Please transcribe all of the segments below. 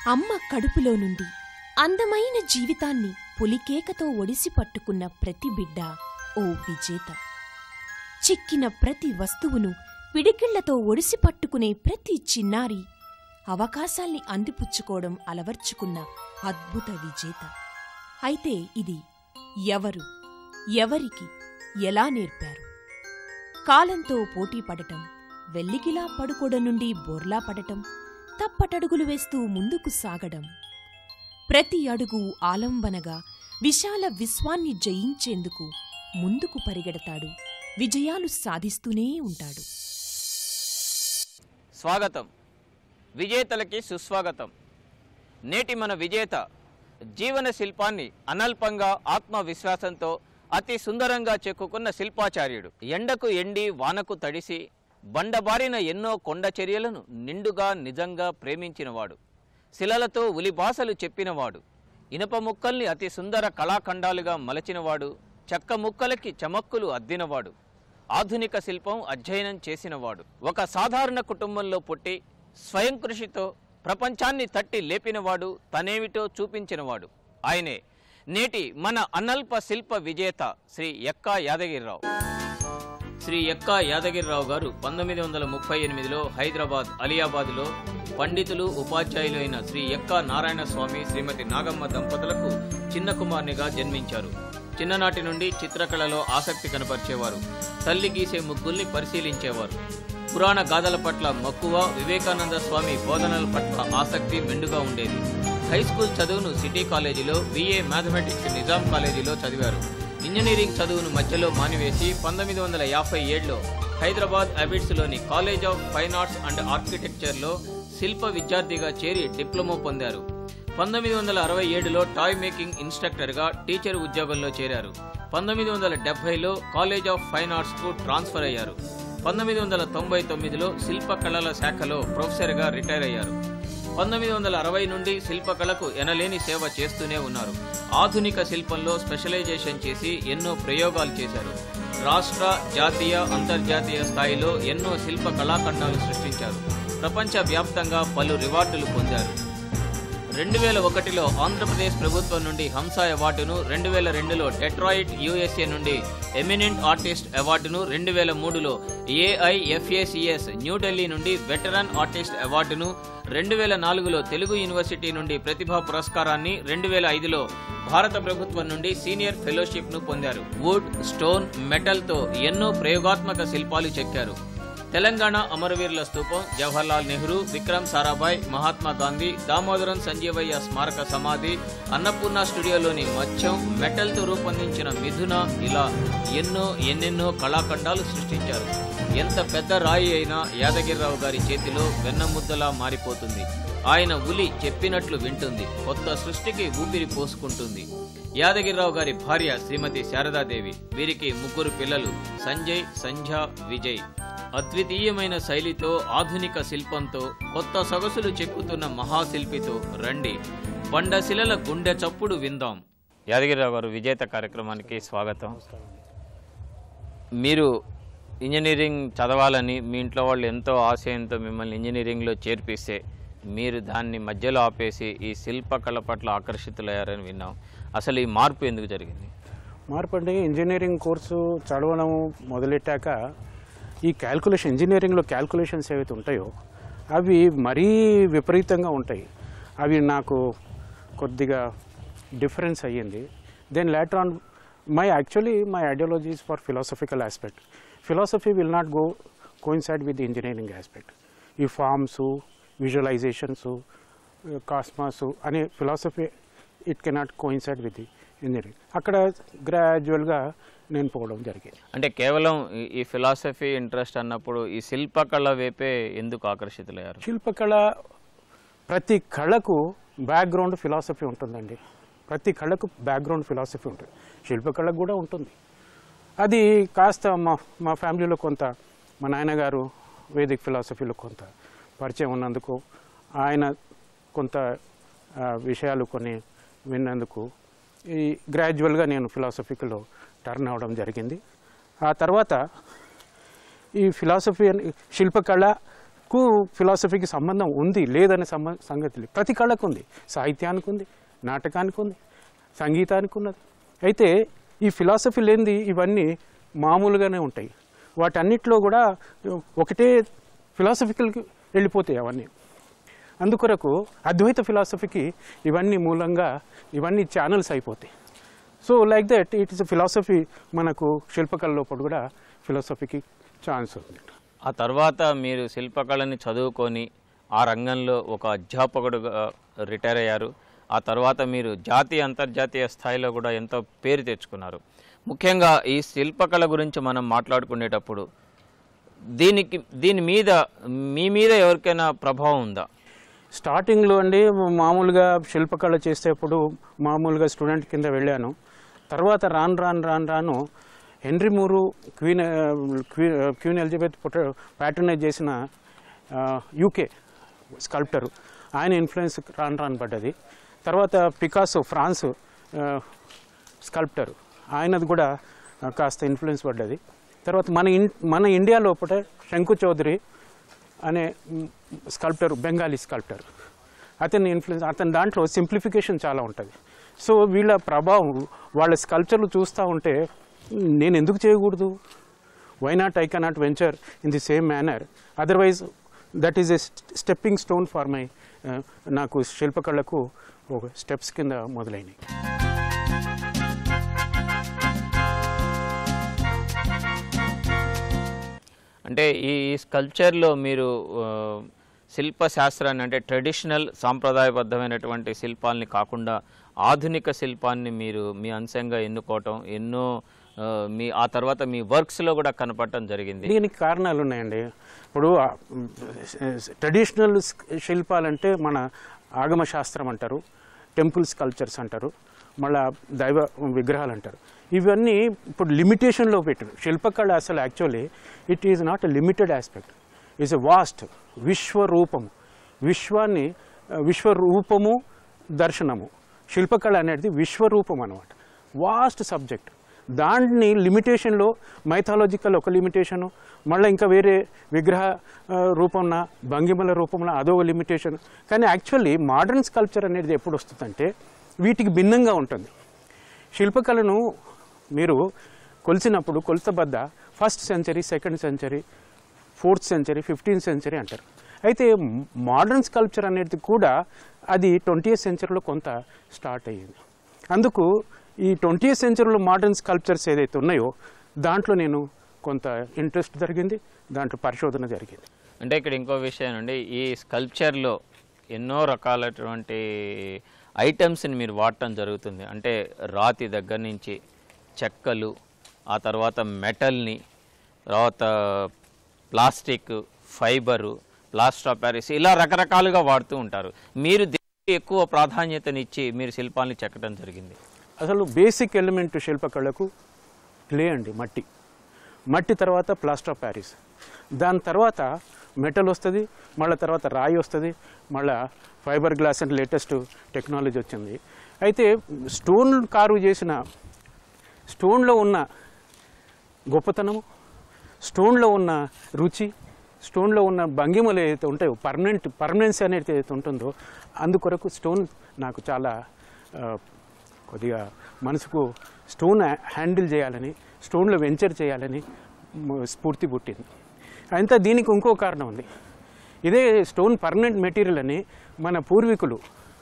అమ్మ కడుపులో నుండి అందమైన జీవితాన్ని పులికేకతో ఒడిసి పట్టుకున్న ప్రతి బిడ్డ ఓ విజేత చిక్కిన ప్రతి వస్తువును పిడికిళ్లతో ఒడిసి పట్టుకునే ప్రతి చిన్నారి అవకాశాల్ని అందిపుచ్చుకోవడం అలవర్చుకున్న అద్భుత విజేత అయితే ఇది ఎవరు ఎవరికి ఎలా నేర్పారు కాలంతో పోటీ పడటం వెల్లికిలా పడుకోడ నుండి బోర్లా పడటం తప్పటడుగులు వేస్తూ ముందుకు సాగడం ప్రతి అడుగు ఆలంబనగా విశాల విశ్వాన్ని జయించేందుకు ముందుకు పరిగెడతాడు విజయాలు సాధిస్తూనే ఉంటాడు స్వాగతం విజేతలకి సుస్వాగతం నేటి మన విజేత జీవన శిల్పాన్ని అనల్పంగా ఆత్మవిశ్వాసంతో అతి సుందరంగా చెక్కుకున్న శిల్పాచార్యుడు ఎండకు ఎండి వానకు తడిసి బండబారిన ఎన్నో కొండ చర్యలను నిండుగా నిజంగా ప్రేమించినవాడు శిలలతో ఉలిభాషలు చెప్పినవాడు ఇనప ముక్కల్ని అతి సుందర కళాఖండాలుగా మలచినవాడు చెక్క ముక్కలకి చమక్కులు అద్దినవాడు ఆధునిక శిల్పం అధ్యయనం చేసినవాడు ఒక సాధారణ కుటుంబంలో పుట్టి స్వయం కృషితో ప్రపంచాన్ని తట్టి లేపినవాడు తనేమిటో చూపించినవాడు ఆయనే నేటి మన అనల్ప శిల్ప విజేత శ్రీ ఎక్కా యాదగిరిరావు శ్రీ ఎక్కా యాదగిరిరావు గారు పంతొమ్మిది వందల ముప్పై ఎనిమిదిలో హైదరాబాద్ అలియాబాద్లో పండితులు ఉపాధ్యాయులు అయిన శ్రీ ఎక్కా నారాయణ స్వామి శ్రీమతి నాగమ్మ దంపతులకు చిన్న కుమార్నిగా జన్మించారు చిన్ననాటి నుండి చిత్రకళలో ఆసక్తి కనపరిచేవారు తల్లి గీసే ముగ్గుల్ని పరిశీలించేవారు పురాణ గాథల పట్ల మక్కువ వివేకానంద స్వామి బోధనల పట్ల ఆసక్తి మెండుగా ఉండేది హై స్కూల్ చదువును సిటీ కాలేజీలో బిఏ మ్యాథమెటిక్స్ నిజాం కాలేజీలో చదివారు ఇంజనీరింగ్ చదువును మధ్యలో మానివేసి పంతొమ్మిది వందల యాభై ఏడులో హైదరాబాద్ అబిడ్స్లోని college of fine arts and ఆర్కిటెక్చర్లో శిల్ప విద్యార్థిగా చేరి డిప్లొమా పొందారు పంతొమ్మిది వందల అరవై ఏడులో టాయ్ మేకింగ్ ఇన్స్ట్రక్టర్గా టీచర్ ఉద్యోగంలో చేరారు పంతొమ్మిది వందల డెబ్బైలో కాలేజ్ ఆఫ్ ఫైన్ ఆర్ట్స్కు ట్రాన్స్ఫర్ అయ్యారు పంతొమ్మిది వందల తొంభై తొమ్మిదిలో శిల్పకళల శాఖలో ప్రొఫెసర్గా రిటైర్ అయ్యారు పంతొమ్మిది వందల అరవై నుండి శిల్పకళకు ఎనలేని సేవ చేస్తూనే ఉన్నారు ఆధునిక శిల్పంలో స్పెషలైజేషన్ చేసి ఎన్నో ప్రయోగాలు చేశారు రాష్ట్ర జాతీయ అంతర్జాతీయ స్థాయిలో ఎన్నో శిల్ప కళాఖండాలు సృష్టించారు ప్రపంచ వ్యాప్తంగా పలు రివార్డులు పొందారు రెండు వేల ఒకటిలో ఆంధ్రప్రదేశ్ ప్రభుత్వం నుండి హంస అవార్డును రెండు వేల రెండులో డెట్రాయిట్ యుఎస్ఏ నుండి ఎమినెంట్ ఆర్టిస్ట్ అవార్డును రెండు వేల మూడులో ఏఐఎఫ్ఏసిఎస్ న్యూఢిల్లీ నుండి వెటరన్ ఆర్టిస్ట్ అవార్డును రెండు వేల నాలుగులో తెలుగు యూనివర్సిటీ నుండి ప్రతిభా పురస్కారాన్ని రెండు వేల ఐదులో భారత ప్రభుత్వం నుండి సీనియర్ ఫెలోషిప్ ను పొందారు వుడ్ స్టోన్ మెటల్తో ఎన్నో ప్రయోగాత్మక శిల్పాలు చెక్కారు తెలంగాణ అమరవీరుల స్తూపం జవహర్లాల్ నెహ్రూ విక్రమ్ సారాభాయ్ మహాత్మా గాంధీ దామోదరం సంజీవయ్య స్మారక సమాధి అన్నపూర్ణ స్టూడియోలోని మత్స్యం మెటల్తో రూపొందించిన మిథున ఇలా ఎన్నో ఎన్నెన్నో కళాఖండాలు సృష్టించారు ఎంత పెద్ద రాయి అయినా యాదగిరిరావు గారి చేతిలో వెన్నముద్దలా మారిపోతుంది ఆయన ఉలి చెప్పినట్లు వింటుంది కొత్త సృష్టికి ఊపిరి పోసుకుంటుంది యాదగిరిరావు గారి భార్య శ్రీమతి శారదాదేవి వీరికి ముగ్గురు పిల్లలు సంజయ్ సంధ్య విజయ్ అద్వితీయమైన శైలితో ఆధునిక శిల్పంతో కొత్త సొగసులు చెక్కుతున్న మహాశిల్పితో రండి బండశిలల గుండె చప్పుడు విందాం యాదగిరిరావు గారు విజేత కార్యక్రమానికి స్వాగతం మీరు ఇంజనీరింగ్ చదవాలని మీ ఇంట్లో వాళ్ళు ఎంతో ఆశయంతో మిమ్మల్ని ఇంజనీరింగ్లో చేర్పిస్తే మీరు దాన్ని మధ్యలో ఆపేసి ఈ శిల్పకళ పట్ల ఆకర్షితులయ్యారని విన్నాం అసలు ఈ మార్పు ఎందుకు జరిగింది మార్పు అంటే ఇంజనీరింగ్ కోర్సు చదవడం మొదలెట్టాక ఈ క్యాల్కులేషన్ ఇంజనీరింగ్లో క్యాల్కులేషన్స్ ఏవైతే ఉంటాయో అవి మరీ విపరీతంగా ఉంటాయి అవి నాకు కొద్దిగా డిఫరెన్స్ అయ్యింది then later on my actually my ideologies for philosophical aspect philosophy will not go coincide with engineering aspect ఈ ఫార్మ్స్ విజువలైజేషన్స్ కాస్మాస్ అనే philosophy it cannot coincide with the engineering అక్కడ గ్రాడ్యువల్గా నేను పోవడం జరిగింది అంటే కేవలం ఈ- ఈ ఫిలాసఫీ ఇంట్రెస్ట్ అన్నప్పుడు ఈ శిల్పకళ వైపే ఎందుకు ఆకర్షితులయ్యారు శిల్పకళ ప్రతి కళకు బ్యాక్గ్రౌండ్ ఫిలాసఫీ ఉంటుందండి ప్రతి కళకు బ్యాక్గ్రౌండ్ ఫిలాసఫీ ఉంటుంది శిల్పకళకు కూడా ఉంటుంది అది కాస్త మా మా ఫ్యామిలీలో కొంత మా నాన్నగారు వేదిక్ ఫిలాసఫీలో కొంత పరిచయం ఉన్నందుకు ఆయన కొంత ఆ, విషయాలు కొన్ని విన్నందుకు ఈ గ్రాడ్యువల్గా నేను ఫిలాసఫీలో టర్న్ అవ్వడం జరిగింది ఆ తర్వాత ఈ ఫిలాసఫీ అని శిల్పకళ కు ఫిలాసఫీకి సంబంధం ఉంది లేదనే సంబ సంగతి లేదు ప్రతి కళకు ఉంది సాహిత్యానికి ఉంది నాటకానికి ఉంది సంగీతానికి ఉన్నది అయితే ఈ ఫిలాసఫీ లేనిది ఇవన్నీ మామూలుగానే ఉంటాయి వాటన్నిటిలో కూడా ఒకటే ఫిలాసఫికల్కి వెళ్ళిపోతాయి అవన్నీ అందుకొరకు అద్వైత ఫిలాసఫీకి ఇవన్నీ మూలంగా ఇవన్నీ ఛానల్స్ అయిపోతాయి so like that it is philosophy మనకు శిల్పకళ లోపల కూడా ఫిలాసఫీకి ఛాన్స్ ఉంది ఆ తర్వాత మీరు శిల్పకళని చదువుకొని ఆ రంగంలో ఒక అధ్యాపకుడుగా రిటైర్ అయ్యారు ఆ తర్వాత మీరు జాతీయ అంతర్జాతీయ స్థాయిలో కూడా ఎంతో పేరు తెచ్చుకున్నారు ముఖ్యంగా ఈ శిల్పకళ గురించి మనం మాట్లాడుకునేటప్పుడు దీనికి దీని మీద మీ మీద ఎవరికైనా ప్రభావం ఉందా స్టార్టింగ్లో అండి మామూలుగా శిల్పకళ చేసేప్పుడు మామూలుగా స్టూడెంట్ కింద వెళ్ళాను తర్వాత రాను రాను రాను రాను Henry Moore queen queen queen Elizabeth పుట్ట ప్యాటర్నైజ్ చేసిన యూకే స్కల్ప్టర్ ఆయన ఇన్ఫ్లుయెన్స్ రాను రాను పడ్డది తర్వాత పికాసో ఫ్రాన్స్ స్కల్ప్టర్ ఆయనది కూడా ఆ, కాస్త ఇన్ఫ్లుయెన్స్ పడ్డది తర్వాత మన ఇన్ మన ఇండియా లోపల శంకు చౌదరి అనే స్కల్ప్టర్ బెంగాలీ స్కల్ప్టర్ అతని ఇన్ఫ్లుయెన్స్ అతని దాంట్లో సింప్లిఫికేషన్ చాలా ఉంటుంది సో వీళ్ళ ప్రభావం వాళ్ళ స్కల్ప్చర్లు చూస్తూ ఉంటే నేను ఎందుకు చేయకూడదు why not I cannot venture in the same manner otherwise that is a stepping stone for my నాకు శిల్పకళకు ఒక స్టెప్స్ కింద మొదలైనవి అంటే ఈ స్కల్ప్చర్లో మీరు ఆ, శిల్పశాస్త్రాన్ని అంటే ట్రెడిషనల్ సాంప్రదాయబద్ధమైనటువంటి శిల్పాలని కాకుండా ఆధునిక శిల్పాన్ని మీరు మీ అంశంగా ఎన్నుకోవటం ఎన్నో ఆ, మీ ఆ తర్వాత మీ వర్క్స్లో కూడా కనపడటం జరిగింది దీనికి కారణాలు ఉన్నాయండి ఇప్పుడు ట్రెడిషనల్ శిల్పాలంటే మన ఆగమ శాస్త్రం అంటారు టెంపుల్ స్కల్ప్చర్స్ అంటారు మళ్ళా దైవ విగ్రహాలు అంటారు ఇవన్నీ ఇప్పుడు లిమిటేషన్లో పెట్టారు శిల్పకళ అసలు actually it is not a limited aspect is a vast విశ్వరూపము విశ్వాన్ని ఆ, విశ్వరూపము దర్శనము శిల్పకళ అనేది విశ్వరూపం అనమాట వాస్ట్ సబ్జెక్ట్ దాన్ని లిమిటేషన్లో మైథాలజికల్ ఒక లిమిటేషను మళ్ళీ ఇంకా వేరే విగ్రహ ఆ, రూపంన భంగిమల రూపంలో అదొక లిమిటేషన్ కానీ యాక్చువల్లీ మోడర్న్ స్కల్ప్చర్ అనేది ఎప్పుడు వస్తుందంటే వీటికి భిన్నంగా ఉంటుంది శిల్పకళను మీరు కొలిచినప్పుడు కొలతబద్ద first century second century fourth century fifteenth century అంటారు అయితే మోడర్న్ స్కల్ప్చర్ అనేది కూడా అది ట్వంటీ సెంచరీలో కొంత స్టార్ట్ అయ్యింది అందుకు ఈ ట్వంటీ సెంచరీలో మోడర్న్ స్కల్ప్చర్స్ ఏదైతే ఉన్నాయో దాంట్లో నేను కొంత ఇంట్రెస్ట్ జరిగింది దాంట్లో పరిశోధన జరిగింది అంటే ఇక్కడ ఇంకో విషయం అండి ఈ స్కల్ప్చర్లో ఎన్నో రకాలైనటువంటి ఐటమ్స్ని మీరు వాడటం జరుగుతుంది అంటే రాతి దగ్గర నుంచి చెక్కలు ఆ తర్వాత మెటల్ని తర్వాత plastic fibre plaster of Paris ఇలా రకరకాలుగా వాడుతూ ఉంటారు మీరు దేనికి ఎక్కువ ప్రాధాన్యతనిచ్చి మీరు శిల్పాలని చెక్కడం జరిగింది అసలు బేసిక్ ఎలిమెంట్ శిల్పకళకు క్లే అండి మట్టి మట్టి తర్వాత ప్లాస్టర్ ఆఫ్ ప్యారిస్ దాని తర్వాత మెటల్ వస్తుంది మళ్ళీ తర్వాత రాయి వస్తుంది మళ్ళీ ఫైబర్ గ్లాస్ అంటే లేటెస్ట్ టెక్నాలజీ వచ్చింది అయితే స్టోన్ కారు చేసిన స్టోన్లో ఉన్న గొప్పతనము స్టోన్లో ఉన్న రుచి స్టోన్లో ఉన్న భంగిమలు ఏదైతే ఉంటాయో పర్మనెంట్ పర్మనెన్సీ అనేది ఏదైతే ఉంటుందో అందుకొరకు స్టోన్ నాకు చాలా ఆ, కొద్దిగా మనసుకు స్టోన్ హ్యాండిల్ చేయాలని స్టోన్లో వెంచర్ చేయాలని మ- స్ఫూర్తి పుట్టింది అంతా దీనికి ఇంకో కారణం ఉంది ఇదే స్టోన్ పర్మనెంట్ మెటీరియల్ అని మన పూర్వీకులు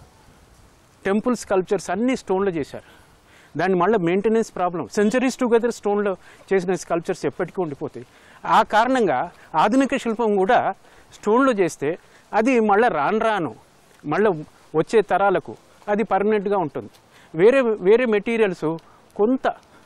టెంపుల్ స్కల్ప్చర్స్ అన్ని స్టోన్లో చేశారు దాన్ని మళ్ళీ మెయింటెనెన్స్ ప్రాబ్లం సెంచరీస్ టుగెదర్ స్టోన్లో చేసిన స్కల్ప్చర్స్ ఎప్పటికీ ఉండిపోతాయి ఆ కారణంగా ఆధునిక శిల్పం కూడా స్టోన్లో చేస్తే అది మళ్ళీ రాను రాను మళ్ళీ వచ్చే తరాలకు అది పర్మనెంట్గా ఉంటుంది వేరే వేరే మెటీరియల్స్ కొంత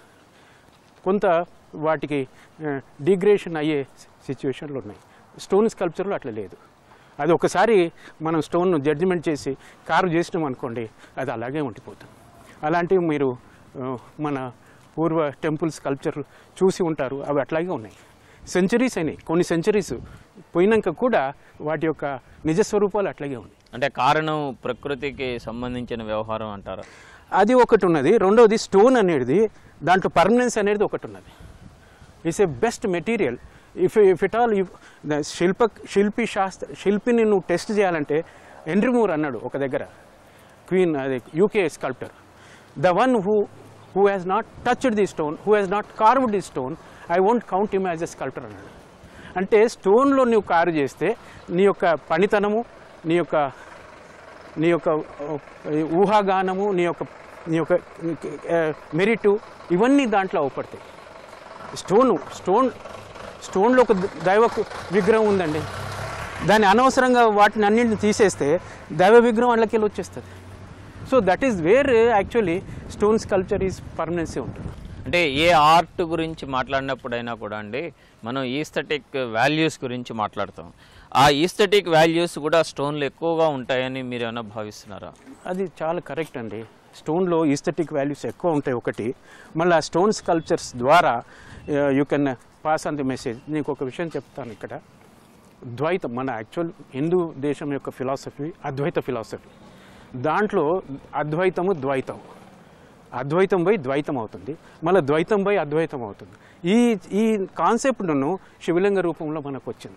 కొంత వాటికి డిగ్రేషన్ అయ్యే సిచ్యువేషన్లు ఉన్నాయి స్టోన్ స్కల్ప్చర్లో అట్లా లేదు అది ఒకసారి మనం స్టోన్ జడ్జిమెంట్ చేసి కారు చేసినాం అనుకోండి అది అలాగే ఉండిపోతుంది అలాంటివి మీరు ఆ, మన పూర్వ టెంపుల్ స్కల్ప్చర్ చూసి ఉంటారు అవి అట్లాగే ఉన్నాయి సెంచరీస్ అయినాయి కొన్ని సెంచరీస్ పోయినాక కూడా వాటి యొక్క నిజ స్వరూపాలు అట్లాగే ఉన్నాయి అంటే కారణం ప్రకృతికి సంబంధించిన వ్యవహారం అంటారా అది ఒకటి ఉన్నది రెండవది స్టోన్ అనేది దాంట్లో పర్మనెన్స్ అనేది ఒకటి ఉన్నది it's a best material if if it all శిల్ప శిల్పి శాస్త్ర శిల్పిని నువ్వు టెస్ట్ చేయాలంటే హెన్రీ మూర్ అన్నాడు ఒక దగ్గర క్వీన్ అది UK sculptor the one who who has not touched the stone who has not carved the stone I won't count him as a sculptor అన్నాడు అంటే స్టోన్లో నువ్వు కారు చేస్తే నీ యొక్క పనితనము నీ యొక్క నీ యొక్క ఆ, ఊహాగానము నీ యొక్క నీ యొక్క మెరిట్ ఇవన్నీ దాంట్లో అవపడతాయి స్టోన్ స్టోన్ స్టోన్లో ఒక దైవ విగ్రహం ఉందండి దాన్ని అనవసరంగా వాటిని అన్నింటిని తీసేస్తే దైవ విగ్రహం వాళ్ళకి వచ్చేస్తుంది so that is where actually stone sculpture is permanency ఉంటుంది అంటే ఏ ఆర్ట్ గురించి మాట్లాడినప్పుడైనా కూడా అండి మనం ఈస్థెటిక్ వాల్యూస్ గురించి మాట్లాడతాం ఆ ఈస్థెటిక్ వాల్యూస్ కూడా స్టోన్లు ఎక్కువగా ఉంటాయని మీరు ఏమైనా భావిస్తున్నారా అది చాలా కరెక్ట్ అండి స్టోన్లో ఈస్థెటిక్ వాల్యూస్ ఎక్కువ ఉంటాయి ఒకటి మళ్ళీ ఆ స్టోన్ స్కల్ప్చర్స్ ద్వారా you can pass on the message నీకు ఒక విషయం చెప్తాను ఇక్కడ ద్వైతం మన యాక్చువల్ హిందూ దేశం యొక్క ఫిలాసఫీ అద్వైత ఫిలాసఫీ దాంట్లో అద్వైతము ద్వైతం అద్వైతం పోయి ద్వైతం అవుతుంది మళ్ళీ ద్వైతం పోయి అద్వైతం అవుతుంది ఈ ఈ కాన్సెప్ట్ను శివలింగ రూపంలో మనకు వచ్చింది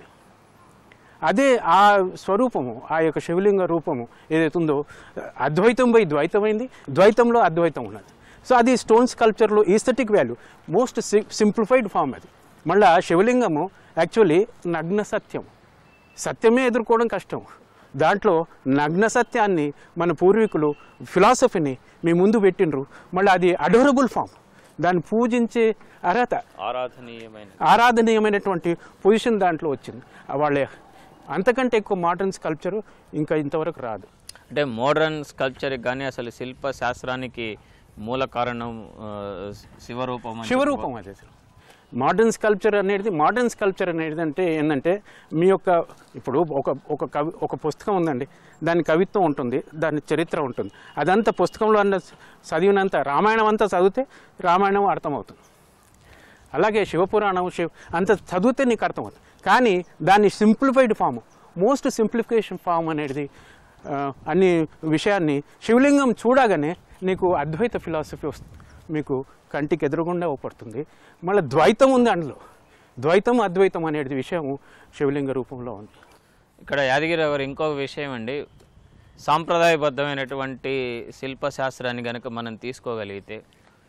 అదే ఆ స్వరూపము ఆ యొక్క శివలింగ రూపము ఏదైతే ఉందో అద్వైతం పోయి ద్వైతమైంది ద్వైతంలో అద్వైతం ఉన్నది సో అది స్టోన్ స్కల్ప్చర్లో aesthetic value most simplified form అది మళ్ళీ శివలింగము యాక్చువల్లీ నగ్న సత్యం సత్యమే ఎదుర్కోవడం కష్టం దాంట్లో నగ్న సత్యాన్ని మన పూర్వీకులు ఫిలాసఫీని మీ ముందు పెట్టిండ్రు మళ్ళీ అది అడోరబుల్ ఫామ్ దాన్ని పూజించే అర్హత ఆరాధనీయమైన ఆరాధనీయమైనటువంటి పొజిషన్ దాంట్లో వచ్చింది వాళ్ళే అంతకంటే ఎక్కువ మోడర్న్ స్కల్ప్చర్ ఇంకా ఇంతవరకు రాదు అంటే మోడర్న్ స్కల్ప్చర్కి కానీ అసలు శిల్ప శాస్త్రానికి మూల కారణం ఆ, శివరూపం అని శివరూపం అది అసలు మోడర్న్ స్కల్ప్చర్ అనేది మోడర్న్ స్కల్ప్చర్ అనేది అంటే ఏంటంటే మీ యొక్క ఇప్పుడు ఒక ఒక కవి ఒక పుస్తకం ఉందండి దాని కవిత్వం ఉంటుంది దాని చరిత్ర ఉంటుంది అదంతా పుస్తకంలో అన్న చదివినంత రామాయణం అంతా చదివితే రామాయణం అర్థమవుతుంది అలాగే శివపురాణం శివ అంత చదివితే నీకు అర్థమవుతుంది కానీ దాన్ని simplified form most simplification form అనేది ఆ, అన్ని విషయాన్ని శివలింగం చూడగానే నీకు అద్వైత ఫిలాసఫీ వస్తుంది మీకు కంటికి ఎదురుగుండా అవపడుతుంది మళ్ళీ ద్వైతం ఉంది అందులో ద్వైతం అద్వైతం అనేది విషయం శివలింగ రూపంలో ఉంది ఇక్కడ యాదగిరి గారు ఇంకొక విషయం అండి సాంప్రదాయబద్ధమైనటువంటి శిల్పశాస్త్రాన్ని కనుక మనం తీసుకోగలిగితే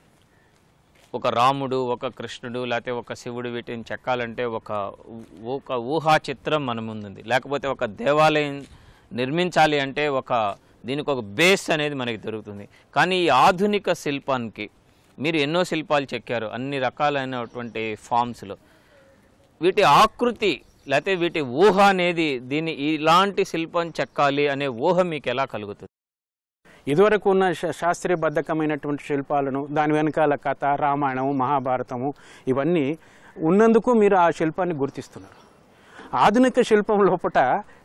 ఒక రాముడు ఒక కృష్ణుడు లేకపోతే ఒక శివుడు వీటిని చెక్కాలంటే ఒక ఊ- ఒక ఊహా చిత్రం మన ముందుంది లేకపోతే ఒక దేవాలయం నిర్మించాలి అంటే ఒక దీనికి ఒక బేస్ అనేది మనకి దొరుకుతుంది కానీ ఈ ఆధునిక శిల్పానికి మీరు ఎన్నో శిల్పాలు చెక్కారు అన్ని రకాలైనటువంటి ఫామ్స్లో వీటి ఆకృతి లేకపోతే వీటి ఊహ అనేది దీన్ని ఇలాంటి శిల్పం చెక్కాలి అనే ఊహ మీకు ఎలా కలుగుతుంది ఇదివరకు ఉన్న శా- శాస్త్రీయబద్ధకమైనటువంటి శిల్పాలను దాని వెనకాల కథ రామాయణము మహాభారతము ఇవన్నీ ఉన్నందుకు మీరు ఆ శిల్పాన్ని గుర్తిస్తున్నారు ఆధునిక శిల్పం లోపట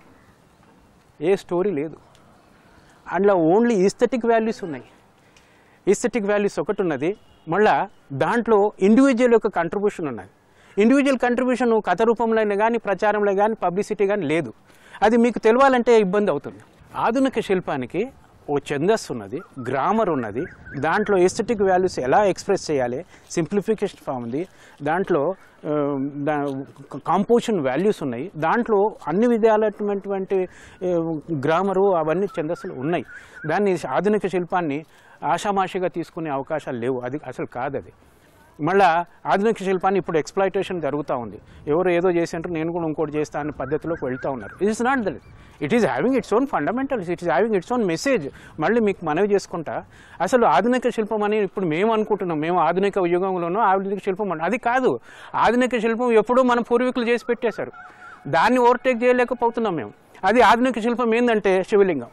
ఏ స్టోరీ లేదు అందులో ఓన్లీ ఈస్థెటిక్ వాల్యూస్ ఉన్నాయి ఈస్థెటిక్ వాల్యూస్ ఒకటి ఉన్నది మళ్ళా దాంట్లో ఇండివిజువల్ యొక్క కంట్రిబ్యూషన్ ఉన్నది ఇండివిజువల్ కంట్రిబ్యూషన్ కథ రూపంలో అయినా కానీ ప్రచారంలో కానీ పబ్లిసిటీ కానీ లేదు అది మీకు తెలవాలంటే ఇబ్బంది అవుతుంది ఆధునిక శిల్పానికి ఓ ఛందస్సు ఉన్నది గ్రామర్ ఉన్నది దాంట్లో ఎస్థెటిక్ వాల్యూస్ ఎలా ఎక్స్ప్రెస్ చేయాలి సింప్లిఫికేషన్ ఫామ్ ఉంది దాంట్లో కాంపోజిషన్ వాల్యూస్ ఉన్నాయి దాంట్లో అన్ని విధాలైనటువంటి గ్రామరు అవన్నీ ఛందస్సులు ఉన్నాయి దాన్ని ఆధునిక శిల్పాన్ని ఆషామాషిగా తీసుకునే అవకాశాలు లేవు అది అసలు కాదు అది మళ్ళా ఆధునిక శిల్పాన్ని ఇప్పుడు ఎక్స్ప్లాయిటేషన్ జరుగుతూ ఉంది ఎవరు ఏదో చేసింటారు నేను కూడా ఇంకోటి చేస్తా అనే పద్ధతిలోకి వెళ్తూ ఉన్నారు it is not that it is having its own fundamentals it is having its own message మళ్ళీ మీకు మనవి చేసుకుంటా అసలు ఆధునిక శిల్పం అని ఇప్పుడు మేము అనుకుంటున్నాం మేము ఆధునిక యుగంలోనూ ఆధునిక శిల్పం అని అది కాదు ఆధునిక శిల్పం ఎప్పుడూ మన పూర్వీకులు చేసి పెట్టేశారు దాన్ని ఓవర్టేక్ చేయలేకపోతున్నాం మేము అది ఆధునిక శిల్పం ఏంటంటే శివలింగం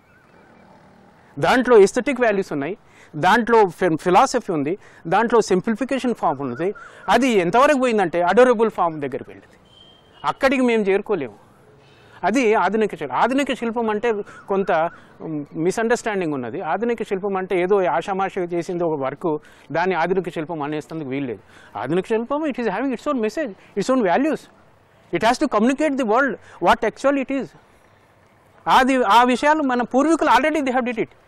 దాంట్లో ఎస్థెటిక్ వాల్యూస్ ఉన్నాయి దాంట్లో ఫిలాసఫీ ఉంది దాంట్లో సింప్లిఫికేషన్ ఫామ్ ఉంది అది ఎంతవరకు పోయిందంటే అడోరబుల్ ఫామ్ దగ్గరికి వెళ్ళింది అక్కడికి మేము చేరుకోలేము అది ఆధునిక శిల్పం ఆధునిక శిల్పం అంటే కొంత మిస్అండర్స్టాండింగ్ ఉన్నది ఆధునిక శిల్పం అంటే ఏదో ఆషామాషిగా చేసింది ఒక వర్క్ దాన్ని ఆధునిక శిల్పం అనేందుకు వీల్లేదు ఆధునిక శిల్పం it is having its own message its own values it has to communicate the world what actual it is అది ఆ విషయాలు మన పూర్వీకులు already they have did it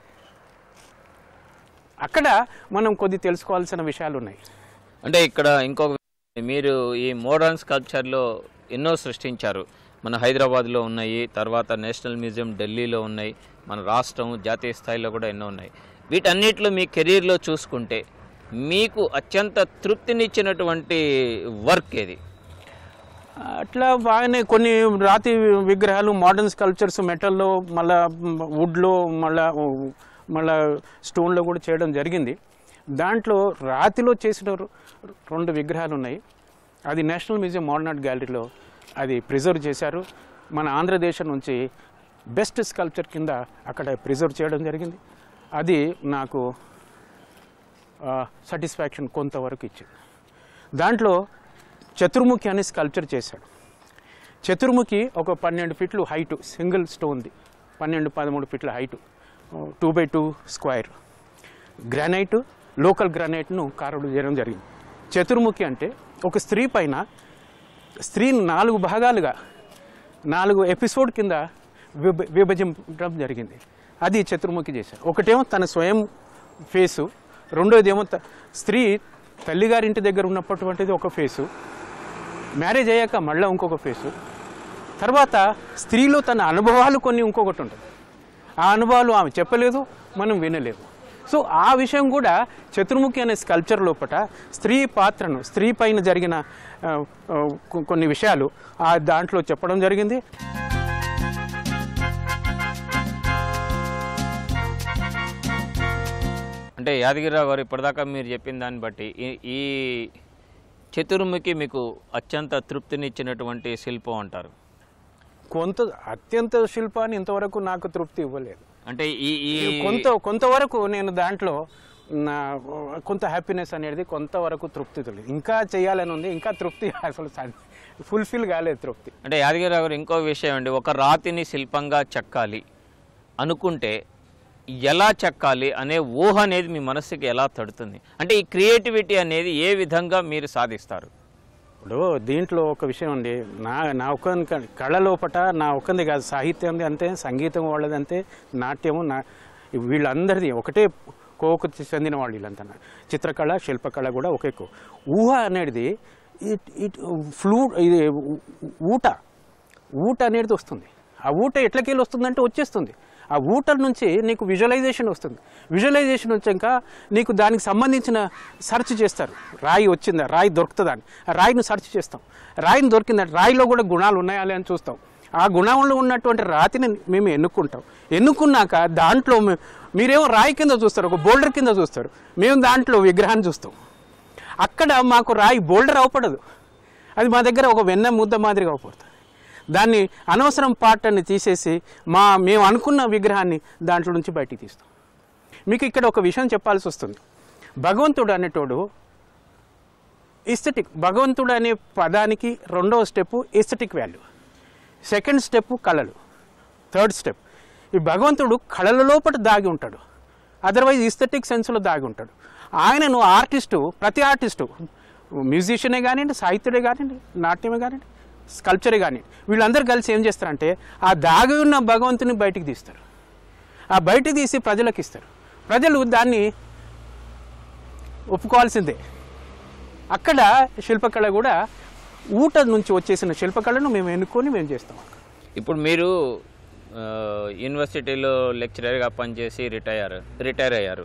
అక్కడ మనం కొద్ది తెలుసుకోవాల్సిన విషయాలు ఉన్నాయి అంటే ఇక్కడ ఇంకొక మీరు ఈ మోడర్న్ స్కల్ప్చర్లో ఎన్నో సృష్టించారు మన హైదరాబాద్లో ఉన్నాయి తర్వాత నేషనల్ మ్యూజియం ఢిల్లీలో ఉన్నాయి మన రాష్ట్రం జాతీయ స్థాయిలో కూడా ఎన్నో ఉన్నాయి వీటన్నిటిలో మీ కెరీర్లో చూసుకుంటే మీకు అత్యంత తృప్తినిచ్చినటువంటి వర్క్ ఏది అట్లా బాగానే కొన్ని రాతి విగ్రహాలు మోడర్న్ స్కల్ప్చర్స్ మెటల్లో మళ్ళా వుడ్లో మళ్ళా మళ్ళా స్టోన్లో కూడా చేయడం జరిగింది దాంట్లో రాతిలో చేసిన రె- రెండు విగ్రహాలు ఉన్నాయి అది నేషనల్ మ్యూజియం మోడర్న్ ఆర్ట్ గ్యాలరీలో అది ప్రిజర్వ్ చేశారు మన ఆంధ్రదేశం నుంచి బెస్ట్ స్కల్ప్చర్ కింద అక్కడ ప్రిజర్వ్ చేయడం జరిగింది అది నాకు సాటిస్ఫాక్షన్ కొంతవరకు ఇచ్చింది దాంట్లో చతుర్ముఖి అనే స్కల్ప్చర్ చేశాడు చతుర్ముఖి ఒక పన్నెండు ఫీట్లు హైటు సింగిల్ స్టోన్ది పన్నెండు పదమూడు ఫీట్ల height two by two square granite local గ్రానైట్ను కారుడు చేయడం జరిగింది చతుర్ముఖి అంటే ఒక స్త్రీ పైన స్త్రీని నాలుగు భాగాలుగా నాలుగు ఎపిసోడ్ కింద విభ విభజించడం జరిగింది అది చతుర్ముఖి చేశారు ఒకటేమో తన స్వయం ఫేసు రెండోదేమో త- స్త్రీ తల్లిగారింటి దగ్గర ఉన్నటువంటిది ఒక ఫేసు మ్యారేజ్ అయ్యాక మళ్ళీ ఇంకొక ఫేసు తర్వాత స్త్రీలో తన అనుభవాలు కొన్ని ఇంకొకటి ఉంటుంది ఆ అనుభవాలు ఆమె చెప్పలేదు మనం వినలేదు సో ఆ విషయం కూడా చతుర్ముఖి అనే స్కల్ప్చర్ లోపల స్త్రీ పాత్రను స్త్రీ పైన జరిగిన ఆ, ఆ, కొ- కొన్ని విషయాలు ఆ దాంట్లో చెప్పడం జరిగింది అంటే యాదగిరిరావు గారు ఇప్పటిదాకా మీరు చెప్పిన దాన్ని బట్టి ఈ- ఈ చతుర్ముఖి మీకు అత్యంత తృప్తినిచ్చినటువంటి శిల్పం అంటారు కొంత అత్యంత శిల్పాన్ని ఇంతవరకు నాకు తృప్తి ఇవ్వలేదు అంటే ఈ ఈ కొంత కొంతవరకు నేను దాంట్లో నా కొంత హ్యాపీనెస్ అనేది కొంతవరకు తృప్తి తెలియదు ఇంకా చేయాలని ఉంది ఇంకా తృప్తి అసలు ఫుల్ఫిల్ కాలేదు తృప్తి అంటే యాదగిరిరావు గారు ఇంకో విషయం అండి ఒక రాతిని శిల్పంగా చెక్కాలి అనుకుంటే ఎలా చెక్కాలి అనే ఊహ అనేది మీ మనస్సుకి ఎలా తడుతుంది అంటే ఈ క్రియేటివిటీ అనేది ఏ విధంగా మీరు సాధిస్తారు ఇప్పుడు దీంట్లో ఒక విషయం అండి నా నా ఒక్క కళ లోపట నా ఒక్కంది కాదు సాహిత్యం అంతే సంగీతం వాళ్ళది అంతే నాట్యము నా వీళ్ళందరిది ఒకటే కోకు చెందిన వాళ్ళు వీళ్ళంతా చిత్రకళ శిల్పకళ కూడా ఒకే కో ఊహ అనేది ఇట్ ఇట్ ఫ్లూ ఇది ఊట ఊట అనేది వస్తుంది ఆ ఊట ఎట్లకెళ్ళి వస్తుందంటే వచ్చేస్తుంది ఆ ఊట నుంచి నీకు విజువలైజేషన్ వస్తుంది విజువలైజేషన్ వచ్చాక నీకు దానికి సంబంధించిన సెర్చ్ చేస్తారు రాయి వచ్చిందా రాయి దొరుకుతుందా అని ఆ రాయిని సెర్చ్ చేస్తాం రాయిని దొరికిందంటే రాయిలో కూడా గుణాలు ఉన్నాయా అని చూస్తాం ఆ గుణంలో ఉన్నటువంటి రాతిని మేము ఎన్నుకుంటాం ఎన్నుకున్నాక దాంట్లో మే- మీరేమో రాయి కింద చూస్తారు ఒక బోల్డర్ కింద చూస్తారు మేము దాంట్లో విగ్రహాన్ని చూస్తాం అక్కడ మాకు రాయి బోల్డర్ అవపడదు అది మా దగ్గర ఒక వెన్న ముద్ద మాదిరిగా అవపడుతుంది దాన్ని అనవసరం పార్ట్ అని తీసేసి మా మేము అనుకున్న విగ్రహాన్ని దాంట్లో నుంచి బయటికి తీస్తాం మీకు ఇక్కడ ఒక విషయం చెప్పాల్సి వస్తుంది భగవంతుడు అనేటోడు ఇస్థెటిక్ భగవంతుడు అనే పదానికి రెండవ step aesthetic value second step కళలు థర్డ్ స్టెప్ ఈ భగవంతుడు కళల లోపల దాగి ఉంటాడు అదర్వైజ్ ఇస్థెటిక్ సెన్స్లో దాగి ఉంటాడు ఆయనను ఆర్టిస్టు ప్రతి ఆర్టిస్టు మ్యూజిషియనే కానివ్వండి సాహిత్యుడే కానివ్వండి నాట్యమే కానివ్వండి స్కల్ప్చరే కానివ్వండి వీళ్ళందరూ కలిసి ఏం చేస్తారంటే ఆ దాగి ఉన్న భగవంతుని బయటికి తీస్తారు ఆ బయటికి తీసి ప్రజలకు ఇస్తారు ప్రజలు దాన్ని ఒప్పుకోవాల్సిందే అక్కడ శిల్పకళ కూడా ఊట నుంచి వచ్చేసిన శిల్పకళను మేము ఎన్నుకొని మేము చేస్తాం ఇప్పుడు మీరు ఆ, యూనివర్సిటీలో లెక్చరర్గా పనిచేసి రిటైర్ రిటైర్ అయ్యారు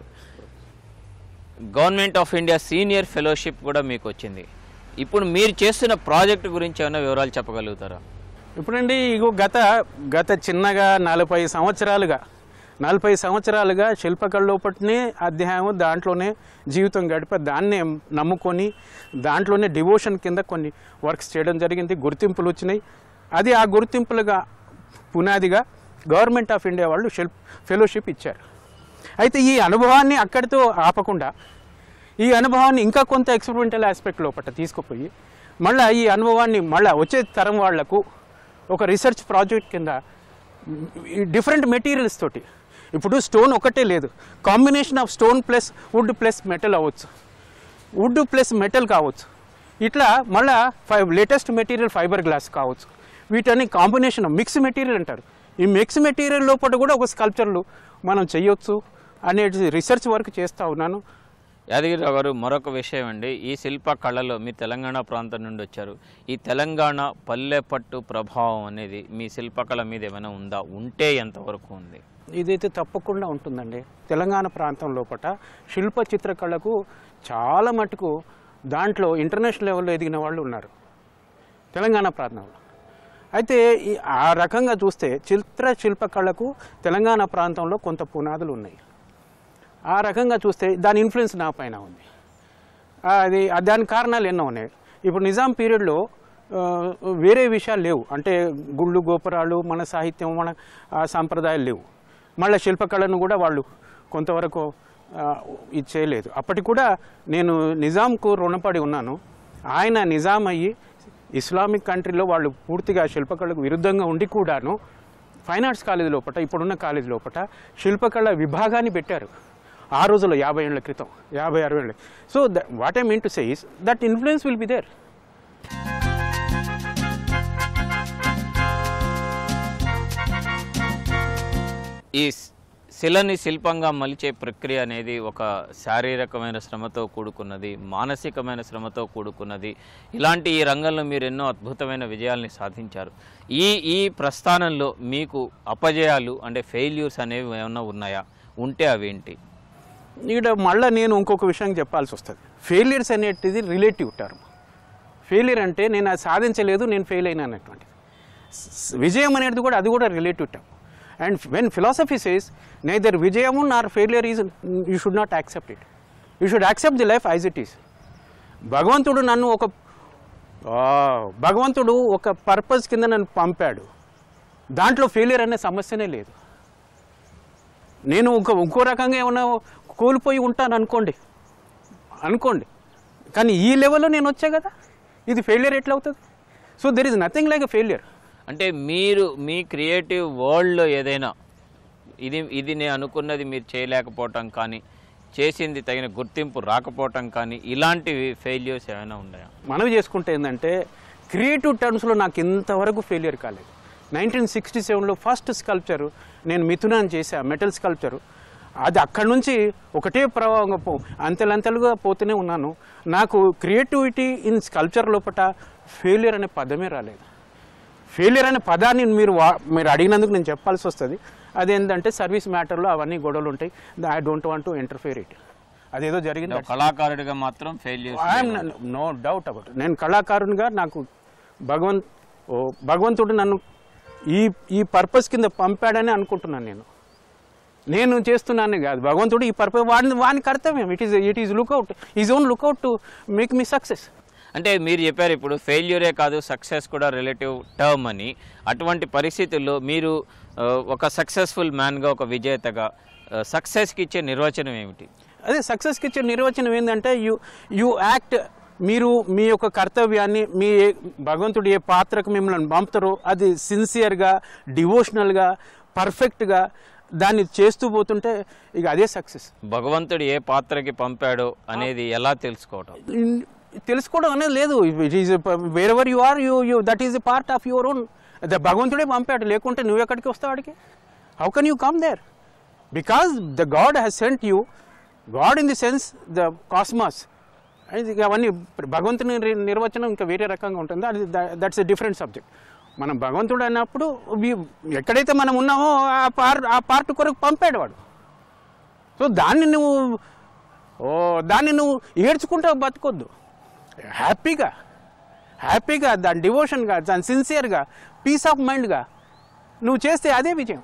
government of India senior fellowship కూడా మీకు వచ్చింది ఇప్పుడు మీరు చేస్తున్న ప్రాజెక్ట్ గురించి ఏమైనా వివరాలు చెప్పగలుగుతారా ఇప్పుడండి ఇగో గత గత చిన్నగా నలభై సంవత్సరాలుగా నలభై సంవత్సరాలుగా శిల్పకళ లోపటినే అధ్యాయం దాంట్లోనే జీవితం గడిపి దాన్నే నమ్ముకొని దాంట్లోనే డివోషన్ కింద కొన్ని వర్క్స్ చేయడం జరిగింది గుర్తింపులు వచ్చినాయి అది ఆ గుర్తింపులుగా పునాదిగా గవర్నమెంట్ ఆఫ్ ఇండియా వాళ్ళు శిల్ప ఫెలోషిప్ ఇచ్చారు అయితే ఈ అనుభవాన్ని అక్కడితో ఆపకుండా ఈ అనుభవాన్ని ఇంకా కొంత ఎక్స్పెరిమెంటల్ ఆస్పెక్ట్ లోపల తీసుకుపోయి మళ్ళీ ఈ అనుభవాన్ని మళ్ళీ వచ్చే తరం వాళ్లకు ఒక రీసెర్చ్ ప్రాజెక్ట్ కింద డిఫరెంట్ మెటీరియల్స్ తోటి ఇప్పుడు స్టోన్ ఒకటే లేదు combination of stone plus wood plus metal అవ్వచ్చు వుడ్ ప్లస్ మెటల్ కావచ్చు ఇట్లా మళ్ళా five latest material fibre glass కావచ్చు వీటన్ని కాంబినేషన్ మిక్స్ మెటీరియల్ అంటారు ఈ మిక్స్ మెటీరియల్ లోపల కూడా ఒక స్కల్ప్చర్లు మనం చేయొచ్చు అనేది రీసెర్చ్ వర్క్ చేస్తూ ఉన్నాను యాదగిరిరావు గారు మరొక విషయం అండి ఈ శిల్ప కళలో మీ తెలంగాణ ప్రాంతం నుండి వచ్చారు ఈ తెలంగాణ పల్లె పట్టు ప్రభావం అనేది మీ శిల్పకళ మీద ఏమైనా ఉందా ఉంటే ఎంతవరకు ఉంది ఇదైతే తప్పకుండా ఉంటుందండి తెలంగాణ ప్రాంతం లోపల శిల్ప చిత్రకళకు చాలా మటుకు దాంట్లో ఇంటర్నేషనల్ లెవెల్లో ఎదిగిన వాళ్ళు ఉన్నారు తెలంగాణ ప్రాంతంలో అయితే ఈ ఆ రకంగా చూస్తే చిత్ర శిల్పకళకు తెలంగాణ ప్రాంతంలో కొంత పునాదులు ఉన్నాయి ఆ రకంగా చూస్తే దాని ఇన్ఫ్లుయెన్స్ నా పైన ఉంది ఆ, అది ఆ దాని కారణాలు ఎన్నో ఉన్నాయి ఇప్పుడు నిజాం పీరియడ్లో ఆ, వేరే విషయాలు లేవు అంటే గుళ్ళు గోపురాలు మన సాహిత్యం మన ఆ, సాంప్రదాయాలు లేవు మళ్ళీ శిల్పకళను కూడా వాళ్ళు కొంతవరకు ఆ, ఇది చేయలేదు అప్పటికి కూడా నేను నిజాంకు రుణపడి ఉన్నాను ఆయన నిజాం అయ్యి ఇస్లామిక్ కంట్రీలో వాళ్ళు పూర్తిగా శిల్పకళకు విరుద్ధంగా ఉండి కూడాను ఫైన్ ఆర్ట్స్ కాలేజ్ లోపల ఇప్పుడున్న కాలేజ్ లోపల శిల్పకళ విభాగాన్ని పెట్టారు ఆ రోజుల్లో యాభై ఏళ్ళ క్రితం యాభై అరవై ఏళ్ళ so what I mean to say is that influence will be there ఈ స్- శిలని శిల్పంగా మలిచే ప్రక్రియ అనేది ఒక శారీరకమైన శ్రమతో కూడుకున్నది మానసికమైన శ్రమతో కూడుకున్నది ఇలాంటి ఈ రంగంలో మీరు ఎన్నో అద్భుతమైన విజయాల్ని సాధించారు ఈ ఈ ప్రస్థానంలో మీకు అపజయాలు అంటే ఫెయిల్యూర్స్ అనేవి ఏమైనా ఉన్నాయా ఉంటే అవేంటి ఇక్కడ మళ్ళీ నేను ఇంకొక విషయం చెప్పాల్సి వస్తుంది ఫెయిలియర్స్ అనేటిది రిలేటివ్ టర్మ్ ఫెయిలియర్ అంటే నేను అది సాధించలేదు నేను ఫెయిల్ అయినా అనేటువంటిది స్- విజయం అనేది కూడా అది కూడా relative term and when philosophy says neither విజయము nor failure is you should not accept it you should accept the life as it is భగవంతుడు నన్ను ఒక ఆ, భగవంతుడు ఒక పర్పస్ కింద నన్ను పంపాడు దాంట్లో ఫెయిలియర్ అనే సమస్యనే లేదు నేను ఇంకో ఇంకో రకంగా ఏమన్నా కోల్పోయి ఉంటాను అనుకోండి అనుకోండి కానీ ఈ లెవెల్లో నేను వచ్చా కదా ఇది ఫెయిలియర్ ఎట్లా అవుతుంది so there is nothing like a failure అంటే మీరు మీ క్రియేటివ్ వరల్డ్లో ఏదైనా ఇది ఇది నేను అనుకున్నది మీరు చేయలేకపోవటం కానీ చేసింది తగిన గుర్తింపు రాకపోవటం కానీ ఇలాంటివి ఫెయిల్యూర్స్ ఏమైనా ఉన్నాయా మనవి చేసుకుంటే ఏంటంటే క్రియేటివ్ టర్మ్స్లో నాకు ఇంతవరకు ఫెయిలియర్ కాలేదు నైన్టీన్ సిక్స్టీ సెవెన్లో ఫస్ట్ స్కల్ప్చర్ నేను మిథునాన్ని చేశా మెటల్ స్కల్ప్చర్ అది అక్కడి నుంచి ఒకటే ప్రవాహంగా పో అంతెలంతలుగా పోతూనే ఉన్నాను నాకు క్రియేటివిటీ ఇన్ స్కల్ప్చర్ లోపల ఫెయిలియర్ అనే పదమే రాలేదు ఫెయిలియర్ అనే పదాన్ని మీరు వా- మీరు అడిగినందుకు నేను చెప్పాల్సి వస్తుంది అదేంటంటే సర్వీస్ మ్యాటర్లో అవన్నీ గొడవలు ఉంటాయి I don't want to interfere it అదేదో జరిగింది ఒక కళాకారుడిగా మాత్రం failures I'm no doubt about నేను కళాకారునిగా నాకు భగవంత్ ఓ భగవంతుడు నన్ను ఈ ఈ పర్పస్ కింద పంపాడని అనుకుంటున్నాను నేను నేను చేస్తున్నాను కాదు భగవంతుడు ఈ పర్పస్ వాడిని వాని కర్తవ్యం it is it is lookout is own lookout to make me success అంటే మీరు చెప్పారు ఇప్పుడు ఫెయిల్యూరే కాదు సక్సెస్ కూడా రిలేటివ్ టర్మ్ అని అటువంటి పరిస్థితుల్లో మీరు ఆ, ఒక సక్సెస్ఫుల్ మ్యాన్గా ఒక విజేతగా సక్సెస్కి ఇచ్చే నిర్వచనం ఏమిటి అదే సక్సెస్కి ఇచ్చే నిర్వచనం ఏంటంటే యు యు యాక్ట్ మీరు మీ యొక్క కర్తవ్యాన్ని మీ ఏ- భగవంతుడు ఏ పాత్రకు మిమ్మల్ని పంపుతారో అది సిన్సియర్గా డివోషనల్గా పర్ఫెక్ట్గా దాన్ని చేస్తూ పోతుంటే ఇక అదే సక్సెస్ భగవంతుడు ఏ పాత్రకి పంపాడో అనేది ఎలా తెలుసుకోవటం తెలుసుకోవడం అనేది లేదు it is wherever you are you you that is a part of your own భగవంతుడే పంపాడు లేకుంటే నువ్వు ఎక్కడికి వస్తావు వాడికి how can you come there because the God has sent you God in the sense the cosmos ఇక అవన్నీ భగవంతుని ని- నిర్వచనం ఇంకా వేరే రకంగా ఉంటుంది అది దట్స్ ఎ డిఫరెంట్ సబ్జెక్ట్ మనం భగవంతుడు అన్నప్పుడు we- ఎక్కడైతే మనం ఉన్నామో ఆ పార్ ఆ పార్ట్ కొరకు పంపాడు వాడు సో దాన్ని నువ్వు ఓ దాన్ని నువ్వు ఏడ్చుకుంటా బతకొద్దు హ్యాపీగా హ్యాపీగా దాని డివోషన్గా దాని సిన్సియర్గా పీస్ ఆఫ్ మైండ్గా నువ్వు చేస్తే అదే విజయం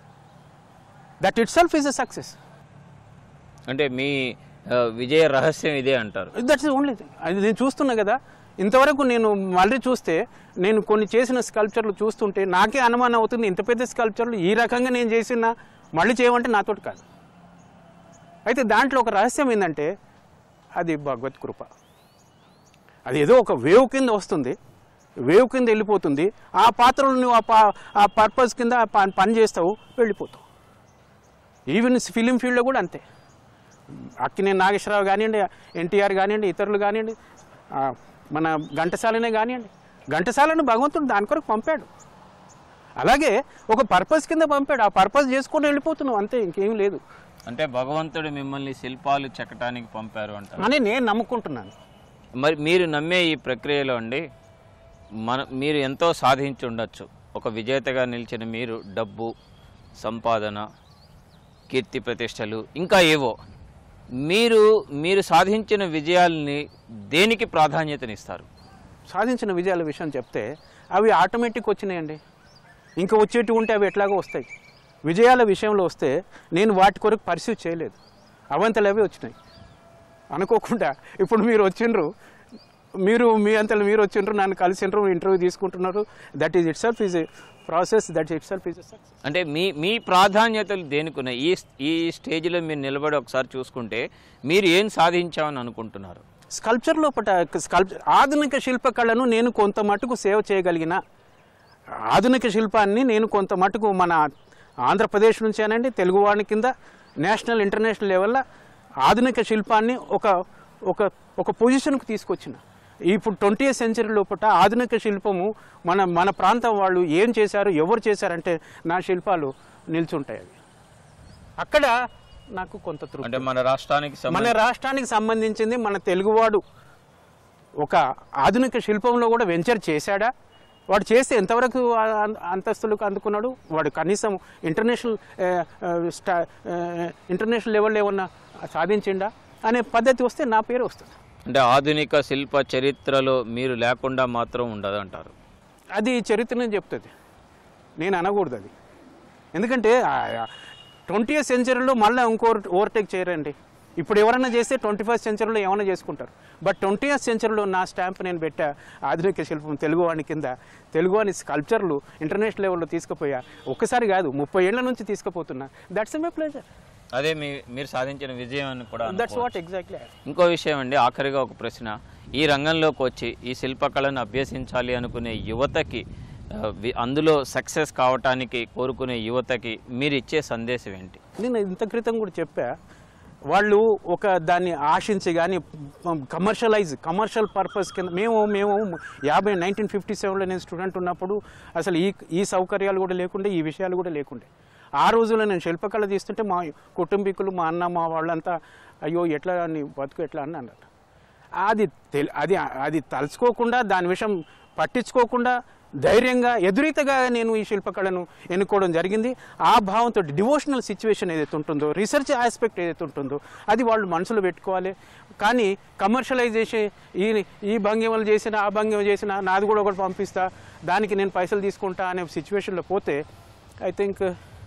that itself is a success అంటే మీ ఆ, విజయ రహస్యం ఇదే అంటారు దట్స్ ఓన్లీ థింగ్ అది నేను చూస్తున్నా కదా ఇంతవరకు నేను మళ్ళీ చూస్తే నేను కొన్ని చేసిన స్కల్ప్చర్లు చూస్తుంటే నాకే అనుమానం అవుతుంది ఇంత పెద్ద స్కల్ప్చర్లు ఈ రకంగా నేను చేసిన మళ్ళీ చేయమంటే నాతోటి కాదు అయితే దాంట్లో ఒక రహస్యం ఏంటంటే అది భగవత్ కృప అది ఏదో ఒక వేవ్ కింద వస్తుంది వేవ్ కింద వెళ్ళిపోతుంది ఆ పాత్రలు నువ్వు ఆ పా ఆ పర్పస్ కింద ఆ ప- పని చేస్తావు వెళ్ళిపోతావు ఈవెన్ ఫిలిం ఫీల్డ్లో కూడా అంతే అక్కినే నాగేశ్వరరావు కానివ్వండి ఎన్టీఆర్ కానివ్వండి ఇతరులు కానివ్వండి ఆ, మన ఘంటసాలనే కానివ్వండి ఘంటసాలను భగవంతుడు దాని కొరకు పంపాడు అలాగే ఒక పర్పస్ కింద పంపాడు ఆ పర్పస్ చేసుకొని వెళ్ళిపోతున్నావు అంతే ఇంకేం లేదు అంటే భగవంతుడు మిమ్మల్ని శిల్పాలు చెక్కటానికి పంపారు అంటారు అని నేను నమ్ముకుంటున్నాను మరి మీరు నమ్మే ఈ ప్రక్రియలో అండి మన మీరు ఎంతో సాధించి ఉండొచ్చు ఒక విజేతగా నిలిచిన మీరు డబ్బు సంపాదన కీర్తి ప్రతిష్టలు ఇంకా ఏవో మీరు మీరు సాధించిన విజయాల్ని దేనికి ప్రాధాన్యతనిస్తారు సాధించిన విజయాల విషయం చెప్తే అవి ఆటోమేటిక్ వచ్చినాయండి ఇంకా వచ్చేటి ఉంటే అవి ఎట్లాగో వస్తాయి విజయాల విషయంలో వస్తే నేను వాటి కొరకు పర్సీవ్ చేయలేదు అవంతలు అవి వచ్చినాయి అనుకోకుండా ఇప్పుడు మీరు వచ్చిండ్రు మీరు మీ అంతలు మీరు వచ్చిండ్రు నన్ను కలిసిండ్రు ఇంటర్వ్యూ తీసుకుంటున్నారు that is itself is a process that itself is success అంటే మీ మీ ప్రాధాన్యతలు దేనికున్నాయి ఈ ఈ స్టేజ్లో మీరు నిలబడి ఒకసారి చూసుకుంటే మీరు ఏం సాధించామని అనుకుంటున్నారు స్కల్ప్చర్ లోపల స్కల్ప్చర్ ఆధునిక శిల్పకళను నేను కొంత మటుకు సేవ చేయగలిగిన ఆధునిక శిల్పాన్ని నేను కొంత మటుకు మన ఆంధ్రప్రదేశ్ నుంచేనండి తెలుగువాడి కింద నేషనల్ ఇంటర్నేషనల్ లెవెల్లో ఆధునిక శిల్పాన్ని ఒక ఒక ఒక పొజిషన్కు తీసుకొచ్చిన ఇప్పుడు ట్వంటీ సెంచరీ లోపల ఆధునిక శిల్పము మన మన ప్రాంతం వాళ్ళు ఏం చేశారు ఎవరు చేశారంటే నా శిల్పాలు నిల్చుంటాయి అవి అక్కడ నాకు కొంత తృప్తి అంటే మన రాష్ట్రానికి మన సంబంధించి రాష్ట్రానికి సంబంధించింది మన తెలుగువాడు ఒక ఆధునిక శిల్పంలో కూడా వెంచర్ చేశాడా వాడు చేస్తే ఎంతవరకు ఆ- అం- అంతస్తులకు అందుకున్నాడు వాడు కనీసం ఇంటర్నేషనల్ ఆ, ఆ, స్టా ఆ, ఇంటర్నేషనల్ లెవెల్లో ఏమన్నా సాధించిండా అనే పద్ధతి వస్తే నా పేరు వస్తుంది అంటే ఆధునిక శిల్ప చరిత్రలో మీరు లేకుండా మాత్రం ఉండదు అంటారు అది చరిత్రనే చెప్తుంది నేను అనకూడదు అది ఎందుకంటే ట్వంటీ సెంచరీలో మళ్ళీ ఇంకో ఓవర్టేక్ చేయరండి ఇప్పుడు ఎవరైనా చేస్తే ట్వంటీ ఫస్ట్ సెంచరీలో ఏమైనా చేసుకుంటారు బట్ ట్వంటీ సెంచరీలో నా స్టాంప్ నేను పెట్టా ఆధునిక శిల్పం తెలుగువాని కింద తెలుగువాని స్కల్ప్చర్లు ఇంటర్నేషనల్ లెవెల్లో తీసుకుపోయా ఒక్కసారి కాదు ముప్పై ఏళ్ల నుంచి తీసుకుపోతున్నా దట్స్ మై ప్లేజర్ అదే మీ మీరు సాధించిన విజయం అని కూడా దట్స్ అనుకోవచ్చు. వాట్ ఎగ్జాక్ట్లీ ఇంకో విషయం అండి ఆఖరిగా ఒక ప్రశ్న ఈ రంగంలోకి వచ్చి ఈ శిల్పకళను అభ్యసించాలి అనుకునే యువతకి ఆ, వి- అందులో సక్సెస్ కావటానికి కోరుకునే యువతకి మీరు ఇచ్చే సందేశం ఏంటి నేను ఇంత క్రితం కూడా చెప్పా వాళ్ళు ఒక దాన్ని ఆశించి కానీ కమర్షియలైజ్ కమర్షియల్ పర్పస్ కింద మేము మేము యాభై నైన్టీన్ ఫిఫ్టీ సెవెన్లో నేను స్టూడెంట్ ఉన్నప్పుడు అసలు ఈ ఈ సౌకర్యాలు కూడా లేకుండే ఈ విషయాలు కూడా లేకుండే ఆ రోజుల్లో నేను శిల్పకళ తీస్తుంటే మా కుటుంబీకులు మా అన్న మా వాళ్ళంతా అయ్యో ఎట్లా నీ బతుకు ఎట్లా అని అన్నారు అది తెలి అది అది తలుచుకోకుండా దాని విషయం పట్టించుకోకుండా ధైర్యంగా ఎదురీతగా నేను ఈ శిల్పకళను ఎన్నుకోవడం జరిగింది ఆ భావంతో డివోషనల్ సిచ్యువేషన్ ఏదైతే ఉంటుందో రీసెర్చ్ ఆస్పెక్ట్ ఏదైతే ఉంటుందో అది వాళ్ళు మనసులో పెట్టుకోవాలి కానీ కమర్షియలైజేషన్ ఈ ఈ భంగిమలు చేసిన ఆ భంగిమ చేసిన నాది కూడా ఒకటి పంపిస్తా దానికి నేను పైసలు తీసుకుంటా అనే సిచ్యువేషన్లో పోతే ఐ థింక్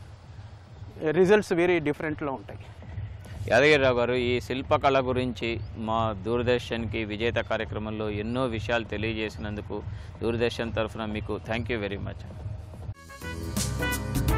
రిజల్ట్స్ వెరీ డిఫరెంట్లో ఉంటాయి యాదగిరిరావు గారు ఈ శిల్పకళ గురించి మా దూరదర్శన్కి విజేత కార్యక్రమంలో ఎన్నో విషయాలు తెలియజేసినందుకు దూరదర్శన్ తరఫున మీకు థ్యాంక్ యూ వెరీ మచ్